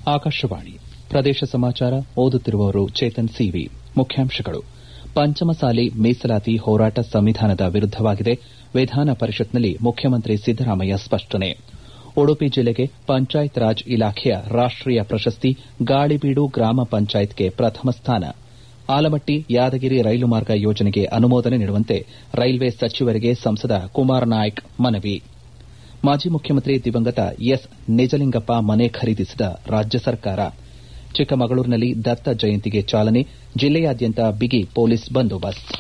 ಆಕಾಶವಾಣಿ ಪ್ರದೇಶ ಸಮಾಚಾರ ಓದುತ್ತಿರುವವರು ಚೇತನ್ ಸಿವಿ ಮುಖ್ಯಾಂಶಗಳು ಪಂಚಮಸಾಲಿ ಮೀಸಲಾತಿ ಹೋರಾಟ ಸಂವಿಧಾನದ ವಿರುದ್ದವಾಗಿದೆ ವಿಧಾನ ಪರಿಷತ್ನಲ್ಲಿ ಮುಖ್ಯಮಂತ್ರಿ ಸಿದ್ದರಾಮಯ್ಯ ಸ್ಪಷ್ಟನೆ ಉಡುಪಿ ಜಿಲ್ಲೆಗೆ ಪಂಚಾಯತ್ ರಾಜ್ ಇಲಾಖೆಯ ರಾಷ್ಟೀಯ ಪ್ರಶಸ್ತಿ ಗಾಳಿಬೀಡು ಗ್ರಾಮ ಪಂಚಾಯತ್ಗೆ ಪ್ರಥಮ ಸ್ಥಾನ ಆಲಮಟ್ಟಿ ಯಾದಗಿರಿ ರೈಲು ಮಾರ್ಗ ಯೋಜನೆಗೆ ಅನುಮೋದನೆ ನೀಡುವಂತೆ ರೈಲ್ವೆ ಸಚಿವರಿಗೆ ಸಂಸದ ಕುಮಾರ್ ನಾಯಕ್ ಮನವಿ ಮಾಜಿ ಮುಖ್ಯಮಂತ್ರಿ ದಿವಂಗತ ಎಸ್ ನಿಜಲಿಂಗಪ್ಪ ಮನೆ ಖರೀದಿಸಿದ ರಾಜ್ಯ ಸರ್ಕಾರ ಚಿಕ್ಕಮಗಳೂರಿನಲ್ಲಿ ದತ್ತ ಜಯಂತಿಗೆ ಚಾಲನೆ ಜಿಲ್ಲೆಯಾದ್ಯಂತ ಬಿಗಿ ಪೊಲೀಸ್ ಬಂದೋಬಸ್ತ್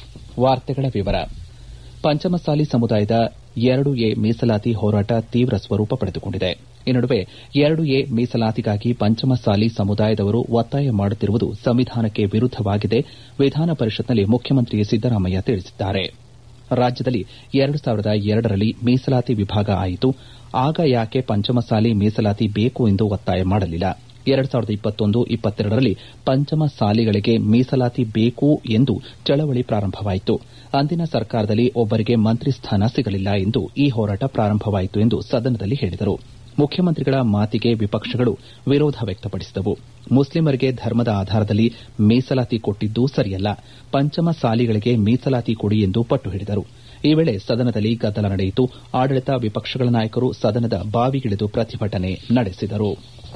ಪಂಚಮಸಾಲಿ ಸಮುದಾಯದ ಎರಡು ಎ ಮೀಸಲಾತಿ ಹೋರಾಟ ತೀವ್ರ ಸ್ವರೂಪ ಪಡೆದುಕೊಂಡಿದೆ ಈ ನಡುವೆ ಎರಡು ಎ ಮೀಸಲಾತಿಗಾಗಿ ಪಂಚಮಸಾಲಿ ಸಮುದಾಯದವರು ಒತ್ತಾಯ ಮಾಡುತ್ತಿರುವುದು ಸಂವಿಧಾನಕ್ಕೆ ವಿರುದ್ದವಾಗಿದೆ ವಿಧಾನ ಪರಿಷತ್ನಲ್ಲಿ ಮುಖ್ಯಮಂತ್ರಿ ಸಿದ್ದರಾಮಯ್ಯ ತಿಳಿಸಿದ್ದಾರೆ ರಾಜ್ಯದಲ್ಲಿ ಎರಡು ಸಾವಿರದ ಎರಡರಲ್ಲಿ ಮೀಸಲಾತಿ ವಿಭಾಗ ಆಯಿತು ಆಗ ಯಾಕೆ ಪಂಚಮಸಾಲಿ ಮೀಸಲಾತಿ ಬೇಕು ಎಂದು ಒತ್ತಾಯ ಮಾಡಲಿಲ್ಲ ಎರಡು ಸಾವಿರದ ಇಪ್ಪತ್ತೊಂದು ಇಪ್ಪತ್ತೆರಡರಲ್ಲಿ ಪಂಚಮಸಾಲಿಗಳಿಗೆ ಮೀಸಲಾತಿ ಬೇಕು ಎಂದು ಚಳವಳಿ ಪ್ರಾರಂಭವಾಯಿತು ಅಂದಿನ ಸರ್ಕಾರದಲ್ಲಿ ಒಬ್ಬರಿಗೆ ಮಂತ್ರಿ ಸ್ಥಾನ ಸಿಗಲಿಲ್ಲ ಎಂದು ಈ ಹೋರಾಟ ಪ್ರಾರಂಭವಾಯಿತು ಎಂದು ಸದನದಲ್ಲಿ ಹೇಳಿದರು ಮುಖ್ಯಮಂತ್ರಿಗಳ ಮಾತಿಗೆ ವಿಪಕ್ಷಗಳು ವಿರೋಧ ವ್ಯಕ್ತಪಡಿಸಿದವು ಮುಸ್ಲಿಮರಿಗೆ ಧರ್ಮದ ಆಧಾರದಲ್ಲಿ ಮೀಸಲಾತಿ ಕೊಟ್ಟಿದ್ದು ಸರಿಯಲ್ಲ ಪಂಚಮಸಾಲಿಗಳಿಗೆ ಮೀಸಲಾತಿ ಕೊಡಿ ಎಂದು ಪಟ್ಟು ಹಿಡಿದರು ಈ ವೇಳೆ ಸದನದಲ್ಲಿ ಗದ್ದಲ ನಡೆಯಿತು ಆಡಳಿತ ವಿಪಕ್ಷಗಳ ನಾಯಕರು ಸದನದ ಬಾವಿಗಿಳಿದು ಪ್ರತಿಭಟನೆ ನಡೆಸಿದರು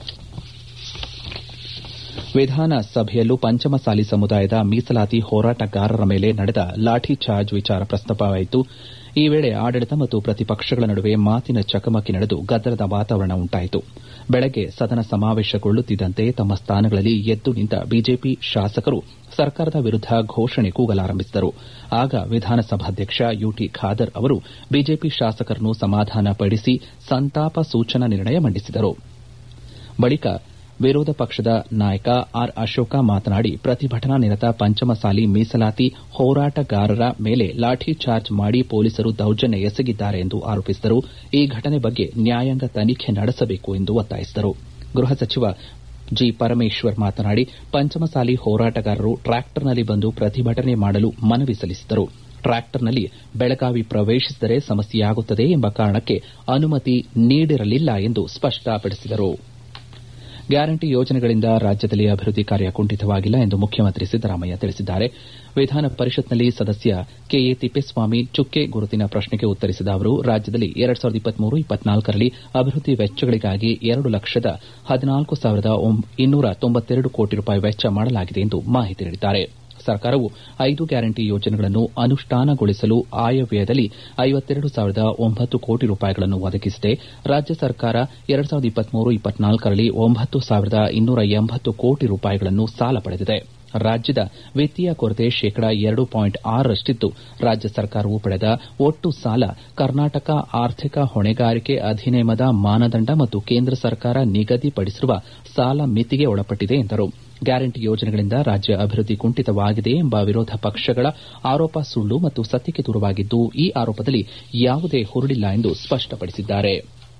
ವಿಧಾನಸಭೆಯಲ್ಲೂ ಪಂಚಮಸಾಲಿ ಸಮುದಾಯದ ಮೀಸಲಾತಿ ಹೋರಾಟಗಾರರ ಮೇಲೆ ನಡೆದ ಲಾಠಿ ಚಾರ್ಜ್ ವಿಚಾರ ಪ್ರಸ್ತಾಪವಾಯಿತು ಈ ವೇಳೆ ಆಡಳಿತ ಮತ್ತು ಪ್ರತಿಪಕ್ಷಗಳ ನಡುವೆ ಮಾತಿನ ಚಕಮಕಿ ನಡೆದು ಗದ್ದಲದ ವಾತಾವರಣ ಉಂಟಾಯಿತು ಬೆಳಗ್ಗೆ ಸದನ ಸಮಾವೇಶಗೊಳ್ಳುತ್ತಿದ್ದಂತೆ ತಮ್ಮ ಸ್ಥಾನಗಳಲ್ಲಿ ಎದ್ದು ನಿಂತ ಬಿಜೆಪಿ ಶಾಸಕರು ಸರ್ಕಾರದ ವಿರುದ್ದ ಘೋಷಣೆ ಕೂಗಲಾರಂಭಿಸಿದರು ಆಗ ವಿಧಾನಸಭಾಧ್ಯಕ್ಷ ಯುಟಿ ಖಾದರ್ ಅವರು ಬಿಜೆಪಿ ಶಾಸಕರನ್ನು ಸಮಾಧಾನಪಡಿಸಿ ಸಂತಾಪ ಸೂಚನಾ ನಿರ್ಣಯ ಮಂಡಿಸಿದರು ಬಳಿಕ ವಿರೋಧ ಪಕ್ಷದ ನಾಯಕ ಆರ್ ಅಶೋಕ ಮಾತನಾಡಿ ಪ್ರತಿಭಟನಾ ನಿರತ ಪಂಚಮಸಾಲಿ ಮೀಸಲಾತಿ ಹೋರಾಟಗಾರರ ಮೇಲೆ ಲಾಠಿ ಚಾರ್ಜ್ ಮಾಡಿ ಪೊಲೀಸರು ದೌರ್ಜನ್ಯ ಎಸಗಿದ್ದಾರೆ ಎಂದು ಆರೋಪಿಸಿದರು ಈ ಘಟನೆ ಬಗ್ಗೆ ನ್ಯಾಯಾಂಗ ತನಿಖೆ ನಡೆಸಬೇಕು ಎಂದು ಒತ್ತಾಯಿಸಿದರು ಗೃಹ ಸಚಿವ ಜಿ ಪರಮೇಶ್ವರ್ ಮಾತನಾಡಿ ಪಂಚಮಸಾಲಿ ಹೋರಾಟಗಾರರು ಟ್ರಾಕ್ಟರ್ನಲ್ಲಿ ಬಂದು ಪ್ರತಿಭಟನೆ ಮಾಡಲು ಮನವಿ ಸಲ್ಲಿಸಿದರು ಟ್ರಾಕ್ಟರ್ನಲ್ಲಿ ಬೆಳಗಾವಿ ಪ್ರವೇಶಿಸಿದರೆ ಸಮಸ್ಯೆಯಾಗುತ್ತದೆ ಎಂಬ ಕಾರಣಕ್ಕೆ ಅನುಮತಿ ನೀಡಿರಲಿಲ್ಲ ಎಂದು ಸ್ಪಷ್ಟಪಡಿಸಿದರು ಗ್ಯಾರಂಟಿ ಯೋಜನೆಗಳಿಂದ ರಾಜ್ಯದಲ್ಲಿ ಅಭಿವೃದ್ದಿ ಕಾರ್ಯ ಕುಂಠಿತವಾಗಿಲ್ಲ ಎಂದು ಮುಖ್ಯಮಂತ್ರಿ ಸಿದ್ದರಾಮಯ್ಯ ತಿಳಿಸಿದ್ದಾರೆ ವಿಧಾನ ಪರಿಷತ್ನಲ್ಲಿ ಸದಸ್ಯ ಕೆಎ ತಿಪ್ಪೇಸ್ವಾಮಿ ಚುಕ್ಕೆ ಗುರುತಿನ ಪ್ರಶ್ನೆಗೆ ಉತ್ತರಿಸಿದ ಅವರು ರಾಜ್ಯದಲ್ಲಿ ಎರಡು ಸಾವಿರದ ಇಪ್ಪತ್ಮೂರು ಇಪ್ಪತ್ನಾಲ್ಕರಲ್ಲಿ ಅಭಿವೃದ್ದಿ ವೆಚ್ಚಗಳಿಗಾಗಿ ಎರಡು ಲಕ್ಷದ ಹದಿನಾಲ್ಕು ಸಾವಿರದ ಇನ್ನೂರ ತೊಂಬತ್ತೆರಡು ಕೋಟಿ ರೂಪಾಯಿ ವೆಚ್ಚ ಮಾಡಲಾಗಿದೆ ಎಂದು ಮಾಹಿತಿ ನೀಡಿದ್ದಾರೆ ಸರ್ಕಾರವು ಐದು ಗ್ಯಾರಂಟಿ ಯೋಜನೆಗಳನ್ನು ಅನುಷ್ಠಾನಗೊಳಿಸಲು ಆಯವ್ಯಯದಲ್ಲಿ ಐವತ್ತೆರಡು ಸಾವಿರದ ಒಂಬತ್ತು ಕೋಟಿ ರೂಪಾಯಿಗಳನ್ನು ಒದಗಿಸಿದೆ ರಾಜ್ಯ ಸರ್ಕಾರ ಎರಡು ಸಾವಿರದ ಇಪ್ಪತ್ಮೂರು ಇಪ್ಪತ್ನಾಲ್ಕರಲ್ಲಿ ಒಂಬತ್ತು ಸಾವಿರದ ಇನ್ನೂರ ಎಂಬತ್ತು ಕೋಟಿ ರೂಪಾಯಿಗಳನ್ನು ಸಾಲ ಪಡೆದಿದೆ ರಾಜ್ಯದ ವಿತ್ತೀಯ ಕೊರತೆ ಶೇಕಡ ಎರಡು ಪಾಯಿಂಟ್ ಆರರಷ್ಟಿದ್ದು ರಾಜ್ಯ ಸರ್ಕಾರವು ಪಡೆದ ಒಟ್ಟು ಸಾಲ ಕರ್ನಾಟಕ ಆರ್ಥಿಕ ಹೊಣೆಗಾರಿಕೆ ಅಧಿನಿಯಮದ ಮಾನದಂಡ ಮತ್ತು ಕೇಂದ್ರ ಸರ್ಕಾರ ನಿಗದಿಪಡಿಸಿರುವ ಸಾಲ ಮಿತಿಗೆ ಒಳಪಟ್ಟಿದೆ ಎಂದರು ಗ್ಯಾರಂಟಿ ಯೋಜನೆಗಳಿಂದ ರಾಜ್ಯ ಅಭಿವೃದ್ದಿ ಕುಂಠಿತವಾಗಿದೆ ಎಂಬ ವಿರೋಧ ಪಕ್ಷಗಳ ಆರೋಪ ಸುಳ್ಳು ಮತ್ತು ಸತ್ಯಕ್ಕೆ ದೂರವಾಗಿದ್ದು ಈ ಆರೋಪದಲ್ಲಿ ಯಾವುದೇ ಹುರುಳಿಲ್ಲ ಎಂದು ಸ್ಪಷ್ಟಪಡಿಸಿದ್ದಾರೆ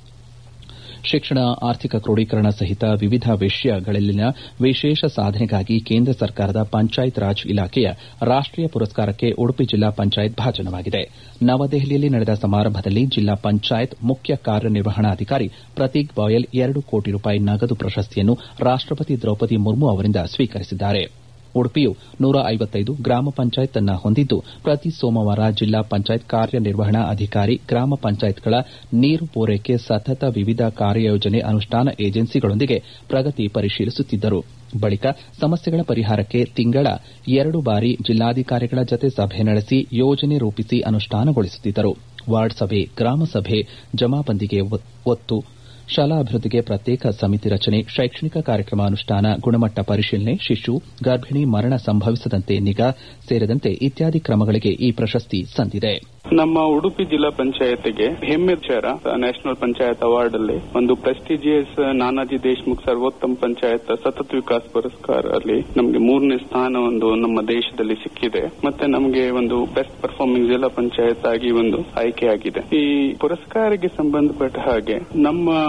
ಶಿಕ್ಷಣ ಆರ್ಥಿಕ ಕ್ರೋಢೀಕರಣ ಸಹಿತ ವಿವಿಧ ವಿಷಯಗಳಲ್ಲಿನ ವಿಶೇಷ ಸಾಧನೆಗಾಗಿ ಕೇಂದ್ರ ಸರ್ಕಾರದ ಪಂಚಾಯತ್ ರಾಜ್ ಇಲಾಖೆಯ ರಾಷ್ಟೀಯ ಪುರಸ್ಕಾರಕ್ಕೆ ಉಡುಪಿ ಜಿಲ್ಲಾ ಪಂಚಾಯತ್ ಭಾಜನವಾಗಿದೆ ನವದೆಹಲಿಯಲ್ಲಿ ನಡೆದ ಸಮಾರಂಭದಲ್ಲಿ ಜಿಲ್ಲಾ ಪಂಚಾಯತ್ ಮುಖ್ಯ ಕಾರ್ಯನಿರ್ವಹಣಾಧಿಕಾರಿ ಪ್ರತೀಕ್ ಗೋಯಲ್ ಎರಡು ಕೋಟಿ ರೂಪಾಯಿ ನಗದು ಪ್ರಶಸ್ತಿಯನ್ನು ರಾಷ್ಟಪತಿ ದ್ರೌಪದಿ ಮುರ್ಮು ಅವರಿಂದ ಸ್ವೀಕರಿಸಿದ್ದಾರೆ ಉಡುಪಿಯು ನೂರ ಐವತ್ತೈದು ಗ್ರಾಮ ಪಂಚಾಯತ್ ಅನ್ನ ಹೊಂದಿದ್ದು ಪ್ರತಿ ಸೋಮವಾರ ಜಿಲ್ಲಾ ಪಂಚಾಯತ್ ಕಾರ್ಯನಿರ್ವಹಣಾ ಅಧಿಕಾರಿ ಗ್ರಾಮ ಪಂಚಾಯತ್ಗಳ ನೀರು ಪೂರೈಕೆ ಸತತ ವಿವಿಧ ಕಾರ್ಯಯೋಜನೆ ಅನುಷ್ಠಾನ ಏಜೆನ್ಸಿಗಳೊಂದಿಗೆ ಪ್ರಗತಿ ಪರಿಶೀಲಿಸುತ್ತಿದ್ದರು ಬಳಿಕ ಸಮಸ್ಯೆಗಳ ಪರಿಹಾರಕ್ಕೆ ತಿಂಗಳ ಎರಡು ಬಾರಿ ಜಿಲ್ಲಾಧಿಕಾರಿಗಳ ಜತೆ ಸಭೆ ನಡೆಸಿ ಯೋಜನೆ ರೂಪಿಸಿ ಅನುಷ್ಠಾನಗೊಳಿಸುತ್ತಿದ್ದರು ವಾರ್ಡ್ ಸಭೆ ಗ್ರಾಮ ಸಭೆ ಜಮಾಬಂದಿಗೆ ಒತ್ತು ಶಾಲಾ ಅಭಿವೃದ್ದಿಗೆ ಪ್ರತ್ಯೇಕ ಸಮಿತಿ ರಚನೆ ಶೈಕ್ಷಣಿಕ ಕಾರ್ಯಕ್ರಮ ಅನುಷ್ಠಾನ ಗುಣಮಟ್ಟ ಪರಿಶೀಲನೆ ಶಿಶು ಗರ್ಭಿಣಿ ಮರಣ ಸಂಭವಿಸದಂತೆ ನಿಗಾ ಸೇರಿದಂತೆ ಇತ್ಯಾದಿ ಕ್ರಮಗಳಿಗೆ ಈ ಪ್ರಶಸ್ತಿ ಸಂದಿದೆ ನಮ್ಮ ಉಡುಪಿ ಜಿಲ್ಲಾ ಪಂಚಾಯತ್ಗೆ ಹೆಮ್ಮೆ ವಿಚಾರ ನ್ಯಾಷನಲ್ ಪಂಚಾಯತ್ ಅವಾರ್ಡ್ ಅಲ್ಲಿ ಒಂದು ಪ್ರೆಸ್ಟಿಜಿಯಸ್ ನಾನಾಜಿ ದೇಶ್ಮುಖ್ ಸರ್ವೋತ್ತಮ ಪಂಚಾಯತ್ ಸತತ ವಿಕಾಸ್ ಪುರಸ್ಕಾರ ಅಲ್ಲಿ ನಮಗೆ ಮೂರನೇ ಸ್ಥಾನ ಒಂದು ನಮ್ಮ ದೇಶದಲ್ಲಿ ಸಿಕ್ಕಿದೆ ಮತ್ತೆ ನಮಗೆ ಒಂದು ಬೆಸ್ಟ್ ಪರ್ಫಾರ್ಮಿಂಗ್ ಜಿಲ್ಲಾ ಪಂಚಾಯತ್ ಆಗಿ ಒಂದು ಆಯ್ಕೆ ಆಗಿದೆ ಈ ಪುರಸ್ಕಾರಕ್ಕೆ ಸಂಬಂಧಪಟ್ಟ ಹಾಗೆ ನಮ್ಮ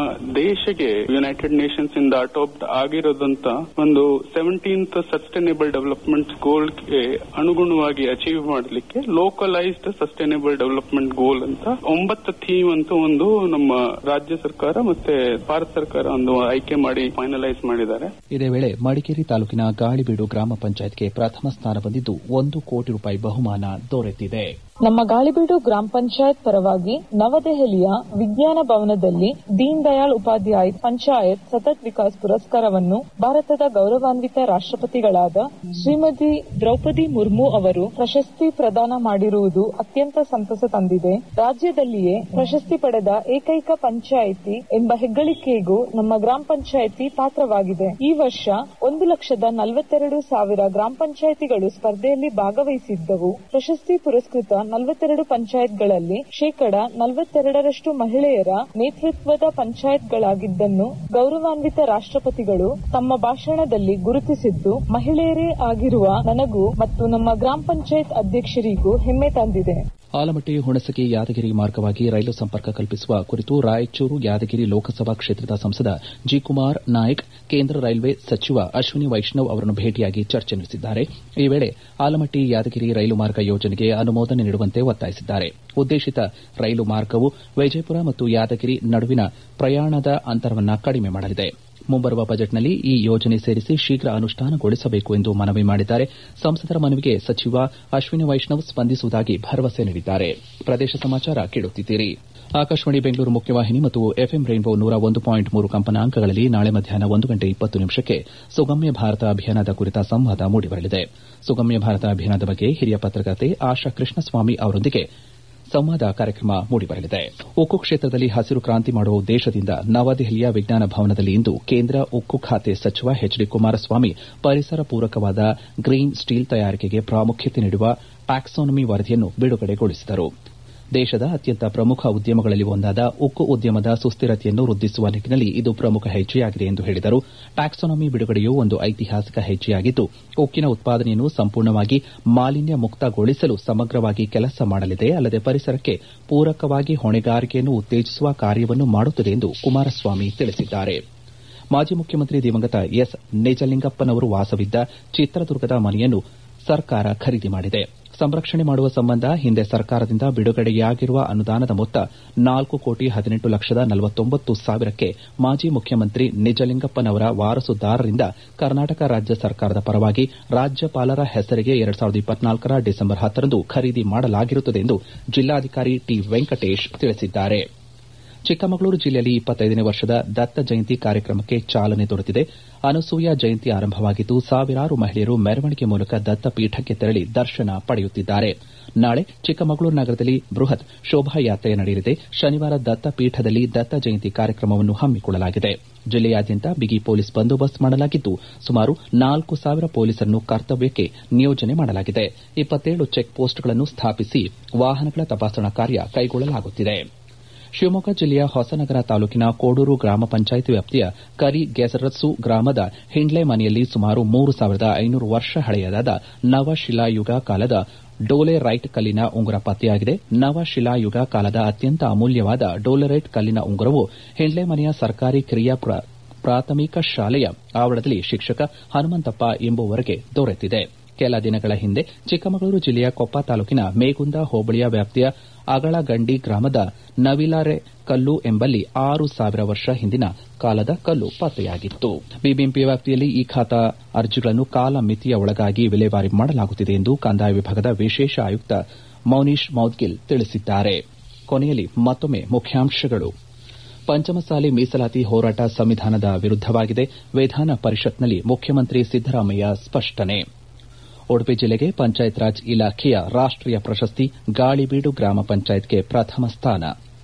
ದೇಶಕ್ಕೆ ಯುನೈಟೆಡ್ ನೇಷನ್ಸ್ ಇಂದ ಅಡಾಪ್ಟ್ ಆಗಿರೋದಂತ ಒಂದು ಸೆವೆಂಟೀನ್ತ್ ಸಸ್ಟೈನೇಬಲ್ ಡೆವಲಪ್ಮೆಂಟ್ ಗೋಲ್ಗೆ ಅನುಗುಣವಾಗಿ ಅಚೀವ್ ಮಾಡಲಿಕ್ಕೆ ಲೋಕಲೈಸ್ಡ್ ಸಸ್ಟೈನೇಬಲ್ ಡೆವಲಪ್ಮೆಂಟ್ ಗೋಲ್ ಅಂತ ಒಂಬತ್ತು ಥೀಮ್ ಅಂತ ಒಂದು ನಮ್ಮ ರಾಜ್ಯ ಸರ್ಕಾರ ಮತ್ತೆ ಭಾರತ ಸರ್ಕಾರ ಒಂದು ಆಯ್ಕೆ ಮಾಡಿ ಫೈನಲೈಸ್ ಮಾಡಿದ್ದಾರೆ ಇದೇ ವೇಳೆ ಮಡಿಕೇರಿ ತಾಲೂಕಿನ ಗಾಳಿಬೀಡು ಗ್ರಾಮ ಪಂಚಾಯತ್ಗೆ ಪ್ರಥಮ ಸ್ಥಾನ ಬಂದಿದ್ದು ಒಂದು ಕೋಟಿ ರೂಪಾಯಿ ಬಹುಮಾನ ದೊರೆತಿದೆ ನಮ್ಮ ಗಾಳಿಬೀಡು ಗ್ರಾಮ ಪಂಚಾಯತ್ ಪರವಾಗಿ ನವದೆಹಲಿಯ ವಿಜ್ಞಾನ ಭವನದಲ್ಲಿ ದೀನ್ ದಯಾಳ್ ಉಪಾಧ್ಯಾಯ ಪಂಚಾಯತ್ ಸತತ್ ವಿಕಾಸ್ ಪುರಸ್ಕಾರವನ್ನು ಭಾರತದ ಗೌರವಾನ್ವಿತ ರಾಷ್ಟಪತಿಗಳಾದ ಶ್ರೀಮತಿ ದ್ರೌಪದಿ ಮುರ್ಮು ಅವರು ಪ್ರಶಸ್ತಿ ಪ್ರದಾನ ಮಾಡಿರುವುದು ಅತ್ಯಂತ ಸಂತಸ ತಂದಿದೆ ರಾಜ್ಯದಲ್ಲಿಯೇ ಪ್ರಶಸ್ತಿ ಪಡೆದ ಏಕೈಕ ಪಂಚಾಯಿತಿ ಎಂಬ ಹೆಗ್ಗಳಿಕೆಗೂ ನಮ್ಮ ಗ್ರಾಮ ಪಂಚಾಯಿತಿ ಪಾತ್ರವಾಗಿದೆ ಈ ವರ್ಷ ಒಂದು ಲಕ್ಷದ ನಲವತ್ತೆರಡು ಸಾವಿರ ಗ್ರಾಮ ಪಂಚಾಯಿತಿಗಳು ಸ್ಪರ್ಧೆಯಲ್ಲಿ ಭಾಗವಹಿಸಿದ್ದವು ಪ್ರಶಸ್ತಿ ಪುರಸ್ಕೃತ ನಲವತ್ತೆರಡು ಪಂಚಾಯತ್ಗಳಲ್ಲಿ ಶೇಕಡ ನಲವತ್ತೆರಡರಷ್ಟು ಮಹಿಳೆಯರ ನೇತೃತ್ವದ ಪಂಚಾಯತ್ಗಳಾಗಿದ್ದನ್ನು ಗೌರವಾನ್ವಿತ ರಾಷ್ಟಪತಿಗಳು ತಮ್ಮ ಭಾಷಣದಲ್ಲಿ ಗುರುತಿಸಿದ್ದು ಮಹಿಳೆಯರೇ ಆಗಿರುವ ನನಗೂ ಮತ್ತು ನಮ್ಮ ಗ್ರಾಮ ಪಂಚಾಯತ್ ಅಧ್ಯಕ್ಷರಿಗೂ ಹೆಮ್ಮೆ ತಂದಿದೆ ಆಲಮಟ್ಟಿ ಹುಣಸಗಿ ಯಾದಗಿರಿ ಮಾರ್ಗವಾಗಿ ರೈಲು ಸಂಪರ್ಕ ಕಲ್ಪಿಸುವ ಕುರಿತು ರಾಯಚೂರು ಯಾದಗಿರಿ ಲೋಕಸಭಾ ಕ್ಷೇತ್ರದ ಸಂಸದ ಜಿ ಕುಮಾರ್ ನಾಯ್ಕ್ ಕೇಂದ್ರ ರೈಲ್ವೆ ಸಚಿವ ಅಶ್ವಿನಿ ವೈಷ್ಣವ್ ಅವರನ್ನು ಭೇಟಿಯಾಗಿ ಚರ್ಚೆ ನಡೆಸಿದ್ದಾರೆ ಈ ವೇಳೆ ಆಲಮಟ್ಟಿ ಯಾದಗಿರಿ ರೈಲು ಮಾರ್ಗ ಯೋಜನೆಗೆ ಅನುಮೋದನೆ ನೀಡುವಂತೆ ಒತ್ತಾಯಿಸಿದ್ದಾರೆ ಉದ್ದೇಶಿತ ರೈಲು ಮಾರ್ಗವು ವಿಜಯಪುರ ಮತ್ತು ಯಾದಗಿರಿ ನಡುವಿನ ಪ್ರಯಾಣದ ಅಂತರವನ್ನು ಕಡಿಮೆ ಮಾಡಲಿದೆ ಮುಂಬರುವ ಬಜೆಟ್ನಲ್ಲಿ ಈ ಯೋಜನೆ ಸೇರಿಸಿ ಶೀಘ್ರ ಅನುಷ್ಠಾನಗೊಳಿಸಬೇಕು ಎಂದು ಮನವಿ ಮಾಡಿದ್ದಾರೆ ಸಂಸದರ ಮನವಿಗೆ ಸಚಿವ ಅಶ್ವಿನಿ ವೈಷ್ಣವ್ ಸ್ಪಂದಿಸುವುದಾಗಿ ಭರವಸೆ ನೀಡಿದ್ದಾರೆ ಪ್ರದೇಶ ಸಮಾಚಾರ ಕೇಳುತ್ತಿದ್ದೀರಿ ಆಕಾಶವಾಣಿ ಬೆಂಗಳೂರು ಮುಖ್ಯವಾಹಿನಿ ಮತ್ತು ಎಫ್ಎಂ ರೈನ್ಬೋ ನೂರ ಒಂದು ಪಾಯಿಂಟ್ ಮೂರು ಕಂಪನಾಂಕಗಳಲ್ಲಿ ನಾಳೆ ಮಧ್ಯಾಹ್ನ ಒಂದು ಗಂಟೆ ಇಪ್ಪತ್ತು ನಿಮಿಷಕ್ಕೆ ಸುಗಮ್ಯ ಭಾರತ ಅಭಿಯಾನದ ಕುರಿತ ಸಂವಾದ ಮೂಡಿಬರಲಿದೆ ಸುಗಮ್ಯ ಭಾರತ ಅಭಿಯಾನದ ಬಗ್ಗೆ ಹಿರಿಯ ಪತ್ರಕರ್ತೆ ಆಶಾ ಕೃಷ್ಣಸ್ವಾಮಿ ಅವರೊಂದಿಗೆ ಸಂವಾದ ಕಾರ್ಯಕ್ರಮ ಮೂಡಿಬರಲಿದೆ ಉಕ್ಕು ಕ್ಷೇತ್ರದಲ್ಲಿ ಹಸಿರು ಕ್ರಾಂತಿ ಮಾಡುವ ಉದ್ದೇಶದಿಂದ ನವದೆಹಲಿಯ ವಿಜ್ಞಾನ ಭವನದಲ್ಲಿ ಇಂದು ಕೇಂದ್ರ ಉಕ್ಕು ಖಾತೆ ಸಚಿವ ಎಚ್ ಡಿ ಕುಮಾರಸ್ವಾಮಿ ಪರಿಸರ ಪೂರಕವಾದ ಗ್ರೀನ್ ಸ್ಟೀಲ್ ತಯಾರಿಕೆಗೆ ಪ್ರಾಮುಖ್ಯತೆ ನೀಡುವ ಟ್ಯಾಕ್ಸಾನಮಿ ವರದಿಯನ್ನು ಬಿಡುಗಡೆಗೊಳಿಸಿದರು ದೇಶದ ಅತ್ಯಂತ ಪ್ರಮುಖ ಉದ್ಯಮಗಳಲ್ಲಿ ಒಂದಾದ ಉಕ್ಕು ಉದ್ಯಮದ ಸುಸ್ಥಿರತೆಯನ್ನು ವೃದ್ಧಿಸುವ ನಿಟ್ಟಿನಲ್ಲಿ ಇದು ಪ್ರಮುಖ ಹೆಜ್ಜೆಯಾಗಿದೆ ಎಂದು ಹೇಳಿದರು ಟ್ಯಾಕ್ಸಾನಮಿ ಬಿಡುಗಡೆಯು ಒಂದು ಐತಿಹಾಸಿಕ ಹೆಜ್ಜೆಯಾಗಿದ್ದು ಉಕ್ಕಿನ ಉತ್ಪಾದನೆಯನ್ನು ಸಂಪೂರ್ಣವಾಗಿ ಮಾಲಿನ್ಯ ಮುಕ್ತಗೊಳಿಸಲು ಸಮಗ್ರವಾಗಿ ಕೆಲಸ ಮಾಡಲಿದೆ ಅಲ್ಲದೆ ಪರಿಸರಕ್ಕೆ ಪೂರಕವಾಗಿ ಹೊಣೆಗಾರಿಕೆಯನ್ನು ಉತ್ತೇಜಿಸುವ ಕಾರ್ಯವನ್ನು ಮಾಡುತ್ತದೆ ಎಂದು ಕುಮಾರಸ್ವಾಮಿ ತಿಳಿಸಿದ್ದಾರೆ ಮಾಜಿ ಮುಖ್ಯಮಂತ್ರಿ ದಿವಂಗತ ಎಸ್ ನಿಜಲಿಂಗಪ್ಪನವರು ವಾಸವಿದ್ದ ಚಿತ್ರದುರ್ಗದ ಮನೆಯನ್ನು ಸರ್ಕಾರ ಖರೀದಿ ಮಾಡಿದೆ ಸಂರಕ್ಷಣೆ ಮಾಡುವ ಸಂಬಂಧ ಹಿಂದೆ ಸರ್ಕಾರದಿಂದ ಬಿಡುಗಡೆಯಾಗಿರುವ ಅನುದಾನದ ಮೊತ್ತ ನಾಲ್ಕು ಕೋಟಿ ಹದಿನೆಂಟು ಲಕ್ಷದ ನಲವತ್ತೊಂಬತ್ತು ಸಾವಿರಕ್ಕೆ ಮಾಜಿ ಮುಖ್ಯಮಂತ್ರಿ ನಿಜಲಿಂಗಪ್ಪನವರ ವಾರಸುದಾರರಿಂದ ಕರ್ನಾಟಕ ರಾಜ್ಯ ಸರ್ಕಾರದ ಪರವಾಗಿ ರಾಜ್ಯಪಾಲರ ಹೆಸರಿಗೆ ಎರಡ್ ಸಾವಿರದ ಇಪ್ಪತ್ನಾಲ್ಕರ ಡಿಸೆಂಬರ್ ಹತ್ತರಂದು ಖರೀದಿ ಮಾಡಲಾಗಿರುತ್ತದೆ ಎಂದು ಜಿಲ್ಲಾಧಿಕಾರಿ ಟಿ ವೆಂಕಟೇಶ್ ತಿಳಿಸಿದ್ದಾರೆ ಚಿಕ್ಕಮಗಳೂರು ಜಿಲ್ಲೆಯಲ್ಲಿ ಇಪ್ಪತ್ತೈದನೇ ವರ್ಷದ ದತ್ತ ಜಯಂತಿ ಕಾರ್ಯಕ್ರಮಕ್ಕೆ ಚಾಲನೆ ದೊರೆತಿದೆ ಅನಸೂಯ ಜಯಂತಿ ಆರಂಭವಾಗಿದ್ದು ಸಾವಿರಾರು ಮಹಿಳೆಯರು ಮೆರವಣಿಗೆ ಮೂಲಕ ದತ್ತಪೀಠಕ್ಕೆ ತೆರಳಿ ದರ್ಶನ ಪಡೆಯುತ್ತಿದ್ದಾರೆ ನಾಳೆ ಚಿಕ್ಕಮಗಳೂರು ನಗರದಲ್ಲಿ ಬೃಹತ್ ಶೋಭಾಯಾತ್ರೆ ನಡೆಯಲಿದೆ ಶನಿವಾರ ದತ್ತಪೀಠದಲ್ಲಿ ದತ್ತ ಜಯಂತಿ ಕಾರ್ಯಕ್ರಮವನ್ನು ಹಮ್ಮಿಕೊಳ್ಳಲಾಗಿದೆ ಜಿಲ್ಲೆಯಾದ್ಯಂತ ಬಿಗಿ ಪೊಲೀಸ್ ಬಂದೋಬಸ್ತ್ ಮಾಡಲಾಗಿದ್ದು ಸುಮಾರು ನಾಲ್ಕು ಸಾವಿರ ಪೊಲೀಸರನ್ನು ಕರ್ತವ್ಯಕ್ಕೆ ನಿಯೋಜನೆ ಮಾಡಲಾಗಿದೆ ಇಪ್ಪತ್ತೇಳು ಚೆಕ್ ಪೋಸ್ಟ್ಗಳನ್ನು ಸ್ಥಾಪಿಸಿ ವಾಹನಗಳ ತಪಾಸಣಾ ಕಾರ್ಯ ಕೈಗೊಳ್ಳಲಾಗುತ್ತಿದೆ ಶಿವಮೊಗ್ಗ ಜಿಲ್ಲೆಯ ಹೊಸನಗರ ತಾಲೂಕಿನ ಕೋಡೂರು ಗ್ರಾಮ ಪಂಚಾಯತ್ ವ್ಯಾಪ್ತಿಯ ಕರಿಗೆಸರಸ್ಸು ಗ್ರಾಮದ ಹಿಂಡ್ಲೆ ಮನೆಯಲ್ಲಿ ಸುಮಾರು ಮೂರು ಸಾವಿರದ ಐನೂರು ವರ್ಷ ಹಳೆಯದಾದ ನವಶಿಲಾಯುಗ ಕಾಲದ ಡೋಲೆರೈಟ್ ಕಲ್ಲಿನ ಉಂಗುರ ಪತ್ತೆಯಾಗಿದೆ ನವಶಿಲಾಯುಗ ಕಾಲದ ಅತ್ಯಂತ ಅಮೂಲ್ಯವಾದ ಡೋಲೆರೈಟ್ ಕಲ್ಲಿನ ಉಂಗುರವು ಹಿಂಡ್ಲೆ ಮನೆಯ ಸರ್ಕಾರಿ ಕಿರಿಯ ಪ್ರಾಥಮಿಕ ಶಾಲೆಯ ಆವರಣದಲ್ಲಿ ಶಿಕ್ಷಕ ಹನುಮಂತಪ್ಪ ಎಂಬುವವರಿಗೆ ದೊರೆತಿದೆ ಕೆಲ ದಿನಗಳ ಹಿಂದೆ ಚಿಕ್ಕಮಗಳೂರು ಜಿಲ್ಲೆಯ ಕೊಪ್ಪ ತಾಲೂಕಿನ ಮೇಗುಂದ ಹೋಬಳಿಯ ವ್ಯಾಪ್ತಿಯ ಅಗಳಗಂಡಿ ಗ್ರಾಮದ ನವಿಲಾರೆ ಕಲ್ಲು ಎಂಬಲ್ಲಿ ಆರು ಸಾವಿರ ವರ್ಷ ಹಿಂದಿನ ಕಾಲದ ಕಲ್ಲು ಪತ್ತೆಯಾಗಿತ್ತು ಬಿಬಿಎಂಪಿ ವ್ಯಾಪ್ತಿಯಲ್ಲಿ ಈ ಖಾತಾ ಅರ್ಜಿಗಳನ್ನು ಕಾಲ ಮಿತಿಯ ಒಳಗಾಗಿ ವಿಲೇವಾರಿ ಮಾಡಲಾಗುತ್ತಿದೆ ಎಂದು ಕಂದಾಯ ವಿಭಾಗದ ವಿಶೇಷ ಆಯುಕ್ತ ಮೌನೀಶ್ ಮೌದ್ಗಿಲ್ ತಿಳಿಸಿದ್ದಾರೆ ಕೊನೆಯಲ್ಲಿ ಮತ್ತೊಮ್ಮೆ ಮುಖ್ಯಾಂಶಗಳು ಪಂಚಮಸಾಲಿ ಮೀಸಲಾತಿ ಹೋರಾಟ ಸಂವಿಧಾನದ ವಿರುದ್ದವಾಗಿದೆ ವಿಧಾನ ಪರಿಷತ್ನಲ್ಲಿ ಮುಖ್ಯಮಂತ್ರಿ ಸಿದ್ದರಾಮಯ್ಯ ಸ್ಪಷ್ಟನೆ ಉಡುಪಿ ಜಿಲ್ಲೆಗೆ ಪಂಚಾಯತ್ ರಾಜ್ ಇಲಾಖೆಯ ರಾಷ್ಟೀಯ ಪ್ರಶಸ್ತಿ ಗಾಳಿಬೀಡು ಗ್ರಾಮ ಪಂಚಾಯತ್ಗೆ ಪ್ರಥಮ ಸ್ಥಾನ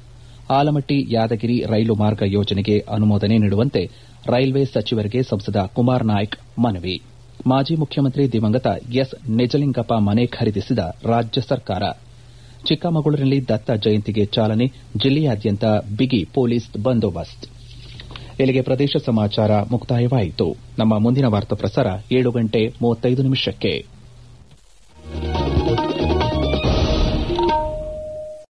ಆಲಮಟ್ಟಿ ಯಾದಗಿರಿ ರೈಲು ಮಾರ್ಗ ಯೋಜನೆಗೆ ಅನುಮೋದನೆ ನೀಡುವಂತೆ ರೈಲ್ವೆ ಸಚಿವರಿಗೆ ಸಂಸದ ಕುಮಾರ್ ನಾಯ್ಕ್ ಮನವಿ ಮಾಜಿ ಮುಖ್ಯಮಂತ್ರಿ ದಿವಂಗತ ಎಸ್ ನಿಜಲಿಂಗಪ್ಪ ಮನೆ ಖರೀದಿಸಿದ ರಾಜ್ಯ ಸರ್ಕಾರ ಚಿಕ್ಕಮಗಳೂರಿನಲ್ಲಿ ದತ್ತ ಜಯಂತಿಗೆ ಚಾಲನೆ ಜಿಲ್ಲೆಯಾದ್ಯಂತ ಬಿಗಿ ಪೊಲೀಸ್ ಬಂದೋಬಸ್ತ್ ಇಲ್ಲಿಗೆ ಪ್ರದೇಶ ಸಮಾಚಾರ ಮುಕ್ತಾಯವಾಯಿತು ನಮ್ಮ ಮುಂದಿನ ವಾರ್ತಾ ಪ್ರಸಾರ ಏಳು ಗಂಟೆ ಮೂವತ್ತೈದು ನಿಮಿಷಕ್ಕೆ